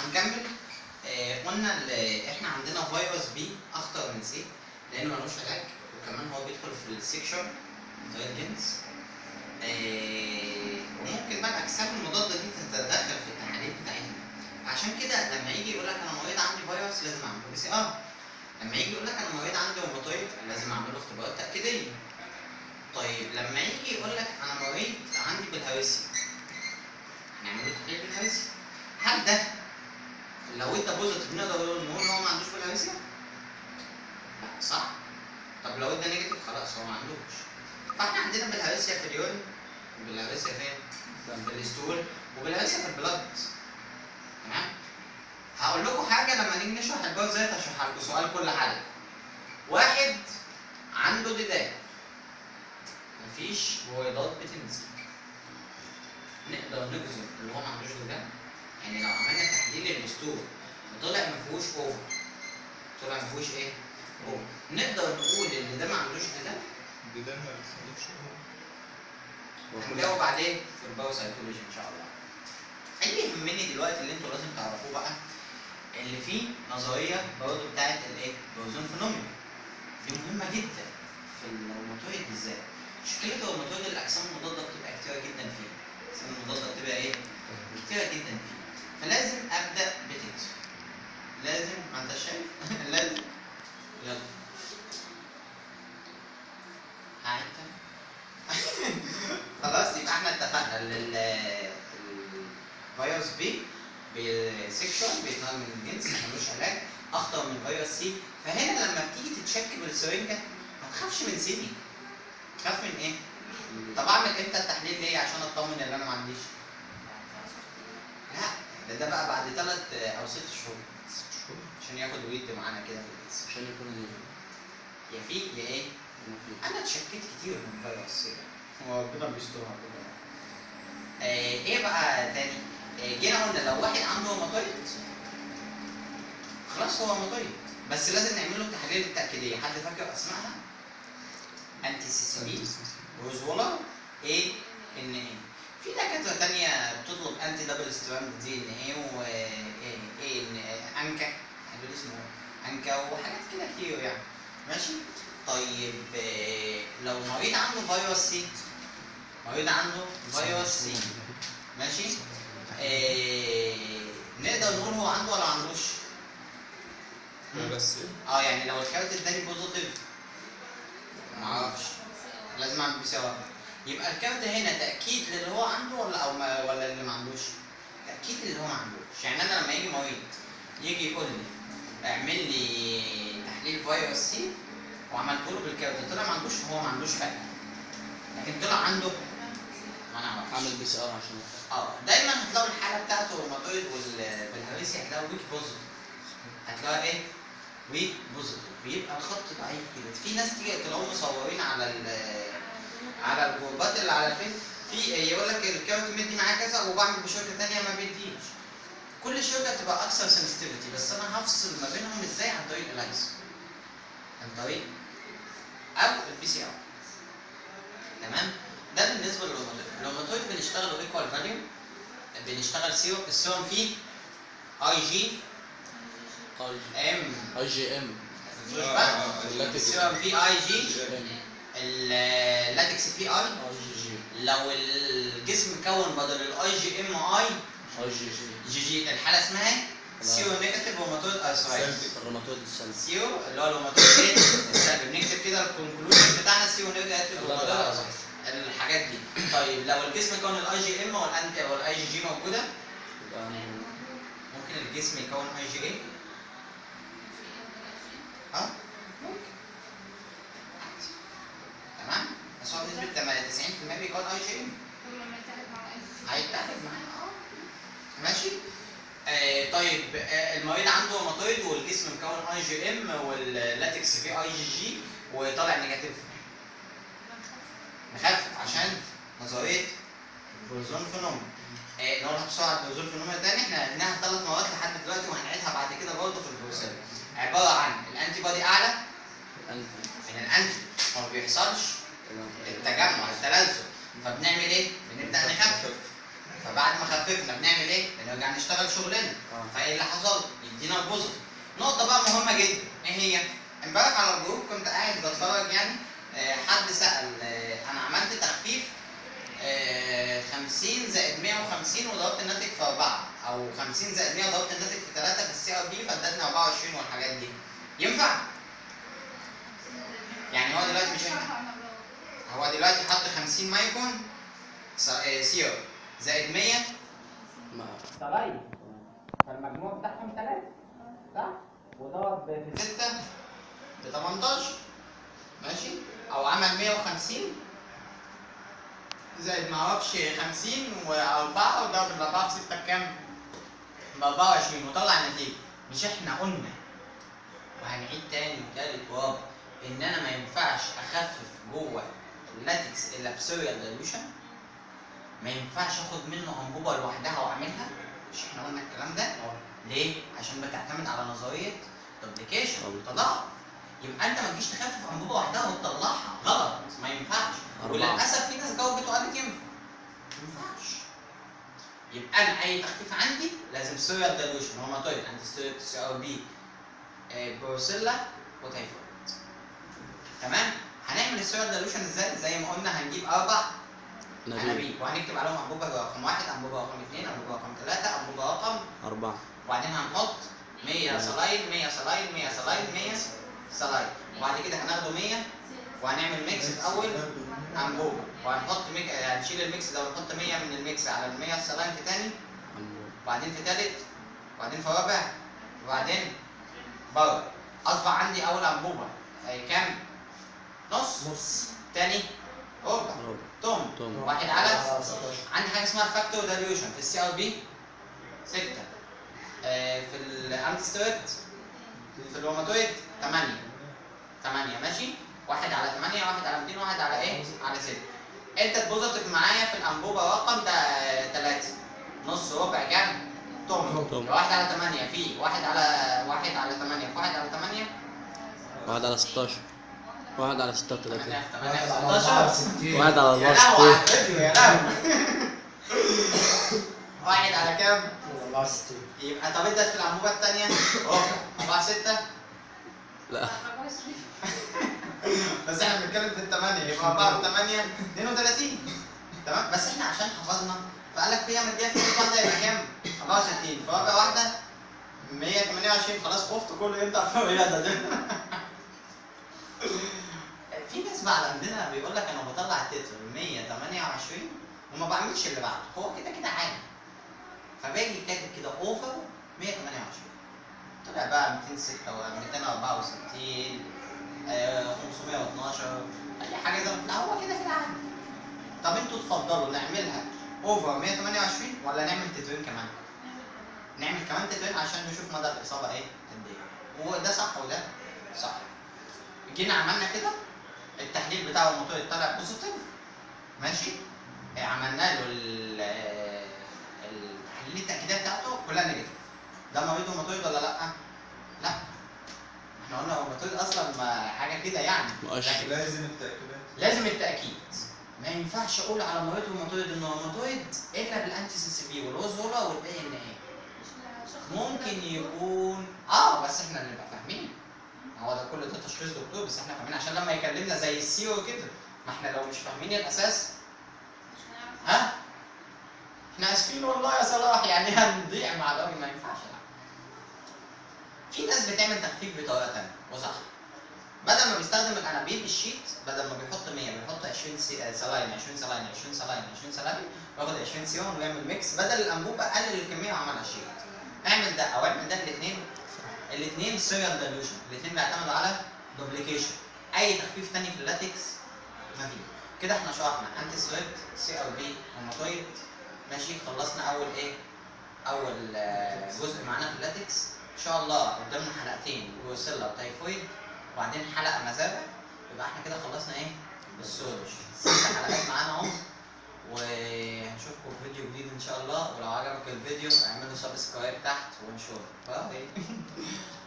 هنكمل آه قلنا ال- احنا عندنا فيروس بي اخطر من سي لانه ملوش علاج وكمان هو بيدخل في السكشوال انتليجنس آه وممكن بقى الاجسام المضاده دي تتدخل في التحاليل بتاعتنا عشان كده لما يجي يقول لك انا مريض عندي فيروس لازم اعمل له بي سي ار لما يجي يقول لك انا مريض عندي روماتويد لازم اعمل له اختبارات تاكيديه طيب لما يجي يقول لك انا مريض عندي بالهرسي هنعمل له تحليل بالهرسي هل ده لو انت بوزيتيف نقدر نقول ان هو ما عندوش بالهرسيا؟ لا صح؟ طب لو ادى نيجاتيف خلاص هو ما عندوش فاحنا عندنا بالهرسيا في اليورين وبالهرسيا فين؟ في الاستول وبالهرسيا في البلد تمام؟ هقول لكم حاجه لما نيجي نشرح الباور ازاي هشرحها لكم سؤال كل حلقه واحد عنده ديدان مفيش بويضات بتنزل نقدر نجزم اللي هو ما عندوش ديدان يعني لو عملنا تحليل الاستور وطلع ما فيهوش اوفر طلع ما فيهوش ايه؟ اوفر نقدر نقول ان ده ما عندوش ديدان ده ما بيخليكش هنجاوب عليه في الباور سايكولوجي ان شاء الله اللي يهمني دلوقتي اللي انتوا لازم تعرفوه بقى اللي فيه نظريه برضه بتاعت الايه؟ بروزون فينومينا دي مهمه جدا في الروماتويد بالذات مشكله الروماتويد الاجسام المضاده بتبقى كتيره جدا فيه الاجسام المضاده بتبقى ايه؟ كتيره جدا فيه فلازم ابدا بتكس لازم ما انت شايف لازم يلا هعيد تاني. خلاص يبقى احنا اتفقنا ان ال- الفيروس بي بسيكشوال بيتنقل من الجنس ملوش علاج اخطر من فيروس سي فهنا لما بتيجي تتشك بالسرنجه ما تخافش من سيدي تخاف من ايه؟ طب اعمل امتى التحليل ليه عشان اطمن ان انا ما عنديش؟ لا ده ده بقى بعد ثلاث او ست شهور عشان ياخد ويد معانا كده في الجسم عشان يكون يا في يا ايه؟ انا اتشكيت كتير من فيروس سي هو ربنا بيسترها كده آه ايه بقى تاني؟ آه جينا قلنا لو واحد عنده روماتويد خلاص هو روماتويد بس لازم نعمل له التحاليل التاكيديه حد فاكر اسمائها؟ انتي سي سي بي روزولا اي ان اي في دكاتره تانية بتطلب انتي دبل ستراند دي ان اي و اي ان انكا دول اسمه انكا وحاجات كده كتير يعني ماشي طيب آه، لو مريض عنده فيروس سي مريض عنده فيروس سي ماشي آه نقدر نقول هو عنده ولا ما عندوش بس اه يعني لو الكارت اداني بوزيتيف ما اعرفش لازم اعمل بي سي ار يبقى الكارت هنا تاكيد للي هو عنده ولا او ما ولا اللي ما عندوش تاكيد للي هو ما عندوش يعني انا لما يجي مريض يجي يقول لي اعمل لي تحليل فيروس سي وعملت له بالكارت طلع ما عندوش فهو ما عندوش فعلا لكن طلع عنده ما نعرفش اعمل بي سي ار عشان اه دايما هتلاقوا الحاله بتاعته الروماتويد والبلهارسي هتلاقوا ويك بوزيتيف هتلاقوا ايه؟ ويك بوزيتيف بيبقى الخط ضعيف كده في ناس تيجي تلاقوا مصورين على ال على الجروبات اللي على الفيس في يقول لك الكاوت مدي معاه كذا وبعمل بشركه ثانيه ما بيديش كل شركه تبقى اكثر سنسيتيفيتي بس انا هفصل ما بينهم ازاي عن طريق الالايز عن طريق او البي سي ار تمام ده بالنسبه للروماتويد الروماتويد بنشتغل ايكوال فاليو بنشتغل سيرو السيروم فيه اي جي ام اي جي ام السيروم فيه اي جي اللاتكس فيه اي اي جي جي لو الجسم كون بدل الاي جي ام اي اي جي جي جي جي الحاله اسمها ايه؟ سيرو نيجاتيف روماتويد ارثرايتس الروماتويد السلسي سيرو اللي هو الروماتويد ايه؟ السلبي بنكتب كده الكونكلوجن بتاعنا سيرو نيجاتيف روماتويد ارثرايتس الحاجات دي طيب لو الجسم كون الاي جي ام والانتي والاي جي جي موجوده يبقى ممكن الجسم يكون اي جي ايه؟ اه ممكن عادي. تمام بس هو بنسبه 90% بيكون اي جي ام هيتاخد معانا اه ماشي آه طيب آه المريض عنده روماتويد والجسم مكون اي جي ام واللاتكس فيه اي جي جي وطالع نيجاتيف نخفف عشان نظريه البروزون فينومين آه نقولها بسرعه البروزون فينومين تاني احنا قلناها ثلاث مرات لحد دلوقتي وهنعيدها بعد كده برضه في البروسيل عباره عن الانتي بودي اعلى انت من الانتي هو ما بيحصلش التجمع التلازم فبنعمل ايه؟ بنبدا نخفف فبعد ما خففنا بنعمل ايه؟ بنرجع ونرجع نشتغل شغلنا اه فايه اللي حصل؟ يدينا البوزيتيف. نقطة بقى مهمة جدا، ايه هي؟ امبارح على الجروب كنت قاعد بتفرج يعني آه، حد سأل آه، أنا عملت تخفيف آه، 50 زائد 150 وضربت الناتج في 4 أو 50 زائد 100 وضربت الناتج في 3 في السي ار بي فادتني 24 والحاجات دي. ينفع؟ يعني هو دلوقتي مش هو دلوقتي حط 50 مايكرون سيرو زائد 100 ما صغير فالمجموع بتاعهم 3 صح؟ وضرب في 6 ب 18 ماشي؟ أو عمل 150 زائد معرفش 50 و4 وضرب ال 4 في 6 بكام؟ ب 24 وطلع النتيجة مش احنا قلنا وهنعيد تاني وتالت ورابع ان انا ما ينفعش اخفف جوه اللاتكس الا بسيريال دايلوشن ما ينفعش اخد منه انبوبه لوحدها واعملها مش احنا قلنا الكلام ده ليه عشان بتعتمد على نظريه دوبليكيشن أو تضاعف يبقى انت ما تجيش تخفف انبوبه وحدها وتطلعها غلط ما ينفعش أربعة. وللاسف في ناس جاوبت وقالت ينفع ما ينفعش يبقى انا اي تخفيف عندي لازم سيريال دايلوشن روماتويد انتي ستيرويد سي ار بي بروسيلا وتايفويد تمام هنعمل السيريال دايلوشن ازاي زي ما قلنا هنجيب اربع نبيل انابيب وهنكتب عليهم انبوبه رقم واحد انبوبه رقم اثنين انبوبه رقم ثلاثه انبوبه رقم أربعة وبعدين هنحط 100 سلايد 100 سلايد 100 سلايد 100 سلايد وبعد كده هناخده 100 وهنعمل ميكس في اول انبوبه وهنحط ميك... هنشيل الميكس ده ونحط 100 من الميكس على ال 100 سلايد في تاني أم- وبعدين في تالت وبعدين في رابع وبعدين بره اصبح عندي اول انبوبه أي كام؟ نص نص تاني ربع ربع توم توم واحد على آه، 16 عندي حاجه اسمها الفاكتور دايليوشن في السي ار بي 6 آه في الانتستويد في الروماتويد 8 8 ماشي واحد على 8 واحد على 200 واحد على ايه؟ على 6 انت تبوزيتيف معايا في الانبوبه رقم ده 3 نص ربع كام؟ توم توم. واحد على 8 في واحد على واحد على 8 في واحد على 8 واحد على 16 واحد على 6 8 30 في 8 واحد في على 16 64 واحد على يا لهوي 64 على الفيديو يا لهوي واحد على كام؟ 64 يبقى طب انت في الانبوبه الثانيه ربع 4 6 لا بس احنا بنتكلم في الثمانيه يبقى 4 8 32 تمام بس احنا عشان حفظنا فقال لك هي مديها في كل واحده يبقى كام؟ 64 في رابع واحده 128 خلاص خفت كله ينطق في الرياضه دي في ناس بعد عندنا بيقول لك انا بطلع التتر 128 وما بعملش اللي بعده هو كده كده عادي فباجي كاتب كده اوفر 128 طلع بقى 206 264 آه، 512 اي حاجه زي ما هو كده كده عادي طب انتوا تفضلوا نعملها اوفر 128 ولا نعمل تترين كمان؟ نعمل كمان تترين عشان نشوف مدى الاصابه ايه قد ايه وده صح وده صح جينا عملنا كده التحليل بتاع الموتور طلع بوزيتيف ماشي آه، عملنا له ال- آه، التحليل التاكيديه بتاعته كلها نيجاتيف ده مريض روماتويد ولا لا؟ لا احنا قلنا روماتويد اصلا ما حاجه كده يعني مؤشر. لكن لازم التأكيدات لازم التاكيد ما ينفعش اقول على مريض روماتويد انه روماتويد الا بالانتي سي سي بي والوزولا والدي ان ايه ممكن يكون اه بس احنا اللي نبقى فاهمين هو ده كل ده تشخيص دكتور بس احنا فاهمين عشان لما يكلمنا زي السيو كده ما احنا لو مش فاهمين الاساس ها احنا اسفين والله يا صلاح يعني هنضيع مع الراجل ما ينفعش لا في ناس بتعمل تخفيف بطريقه ثانيه وصح بدل ما بيستخدم الانابيب الشيت بدل ما بيحط 100 بيحط 20 سي... آه، سلاين 20 سلاين 20 سلاين 20 سلاين وياخد 20 سيون ويعمل ميكس بدل الانبوبه قلل الكميه وعملها شيت اعمل ده او اعمل ده الاثنين الاثنين سيريال دايلوشن الاثنين بيعتمدوا على دوبليكيشن اي تخفيف تاني في اللاتكس ما فيه كده احنا شرحنا انتي سويد سي ار بي روماتويد ماشي خلصنا اول ايه اول آه، جزء معانا في اللاتكس ان شاء الله قدامنا حلقتين بروسيلا وتايفويد وبعدين حلقه مزارع يبقى احنا كده خلصنا ايه السولج ست حلقات معانا اهو وهنشوفكم في فيديو جديد ان شاء الله ولو عجبك الفيديو اعملوا سبسكرايب تحت وانشره باي